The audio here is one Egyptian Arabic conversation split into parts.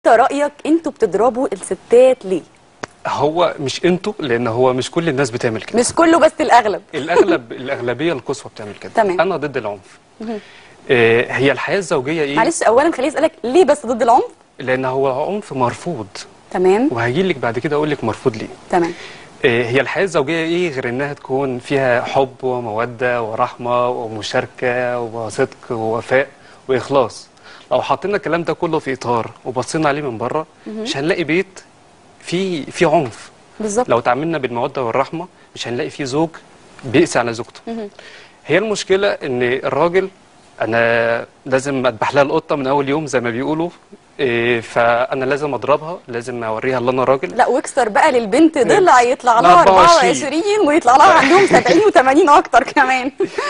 انت رايك انتوا بتضربوا الستات ليه هو مش انتوا لان هو مش كل الناس بتعمل كده مش كله بس الاغلب الاغلب الاغلبيه القصوى بتعمل كده تمام. انا ضد العنف آه، هي الحياه الزوجيه ايه معلش اولا خليني اسالك ليه بس ضد العنف لان هو عنف مرفوض تمام وهجي لك بعد كده اقول لك مرفوض ليه تمام آه، هي الحياه الزوجيه ايه غير انها تكون فيها حب وموده ورحمه ومشاركه وصدق ووفاء واخلاص لو حطينا الكلام ده كله في اطار وبصينا عليه من بره مش هنلاقي بيت فيه فيه عنف بالظبط لو تعاملنا بالموده والرحمه مش هنلاقي فيه زوج بيقسي على زوجته هي المشكله ان الراجل انا لازم اذبح لها القطه من اول يوم زي ما بيقولوا إيه فانا لازم اضربها لازم اوريها ان انا راجل لا واكسر بقى للبنت ضلع يطلع لا، لها 24. 24 ويطلع لها عندهم 70 و80 اكتر كمان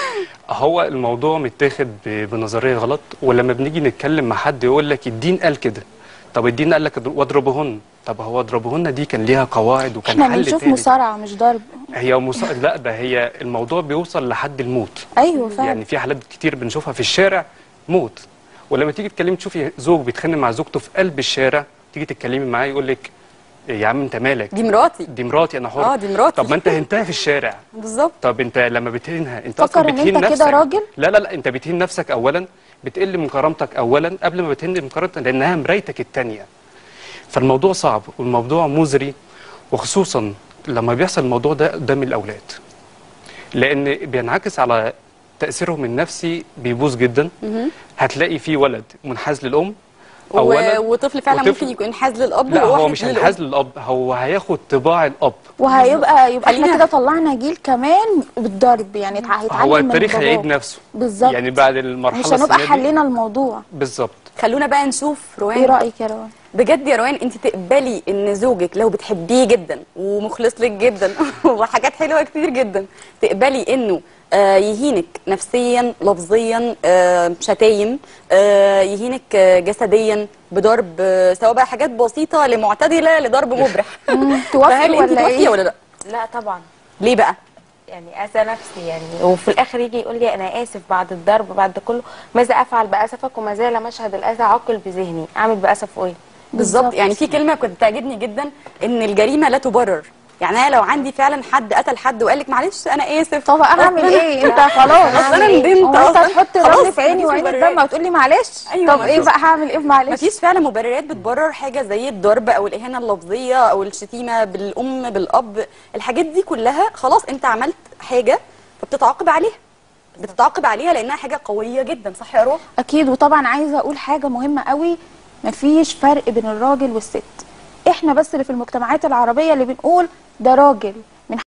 هو الموضوع متاخد ب- بنظريه غلط ولما بنيجي نتكلم مع حد يقول لك الدين قال كده طب الدين قال لك واضربهن طب هو اضربهن دي كان ليها قواعد وكان احنا حل بنشوف تاني. مصارعه مش ضرب هي مص... لا ده هي الموضوع بيوصل لحد الموت ايوه فعلا يعني في حالات كتير بنشوفها في الشارع موت ولما تيجي تكلمي تشوفي زوج بيتخانق مع زوجته في قلب الشارع تيجي تتكلمي معاه يقول لك يا عم انت مالك دي مراتي دي مراتي انا حر اه، دي مراتي. طب ما انت هنتها في الشارع بالظبط طب انت لما بتهينها انت فكر اصلا ان بتهين انت كده نفسك راجل؟ لا لا لا انت بتهين نفسك اولا بتقل من كرامتك اولا قبل ما بتهين من كرامتك لانها مرايتك التانية فالموضوع صعب والموضوع مزري وخصوصا لما بيحصل الموضوع ده قدام الاولاد لان بينعكس على تاثيرهم النفسي بيبوظ جدا هتلاقي في ولد منحاز للام و... اولا وطفل فعلا وطفل- ممكن يكون انحاز للاب لا هو وواحد مش للأم. هينحاز للاب هو هياخد طباع الاب وهيبقى يبقى احنا خلينا- كده طلعنا جيل كمان بالضرب يعني يتع- هيتعلم هو من التاريخ باباه. هيعيد نفسه بالظبط يعني بعد المرحله مش هنبقى السنة دي- حلينا الموضوع بالظبط خلونا بقى نشوف روان ايه رايك يا روان بجد يا روان انت تقبلي ان زوجك لو بتحبيه جدا ومخلص لك جدا وحاجات حلوه كتير جدا تقبلي انه آه، يهينك نفسيا لفظيا آه، شتايم آه، يهينك آه، جسديا بضرب آه، سواء بقى حاجات بسيطه لمعتدله لضرب مبرح توافقي فهل انت ولا توافقي ايه ولا لا لا طبعا ليه بقى يعني اذى نفسي يعني وفي الاخر يجي يقول لي انا اسف بعد الضرب بعد ده كله ماذا افعل باسفك وما زال مشهد الاذى عقل بذهني اعمل باسف ايه بالظبط بالظبط. يعني في كلمه كنت بتعجبني جدا ان الجريمه لا تبرر يعني انا لو عندي فعلا حد قتل حد وقال لك معلش انا اسف طب انا اعمل ايه انت خلاص أصل أنا ندمت هو انت أصلاً. هتحط خلاص، الرمل في عيني مفيش وعين مبررات. الدم وتقول لي معلش أيوة، طب ايه مفيش. بقى هعمل ايه معلش مفيش فعلا مبررات بتبرر حاجه زي الضرب او الاهانه اللفظيه او الشتيمه بالام بالاب الحاجات دي كلها خلاص انت عملت حاجه فبتتعاقب عليها بتتعاقب عليها لانها حاجه قويه جدا صح يا روح اكيد وطبعا عايزه اقول حاجه مهمه قوي مفيش فرق بين الراجل والست احنا بس اللي في المجتمعات العربيه اللي بنقول ده راجل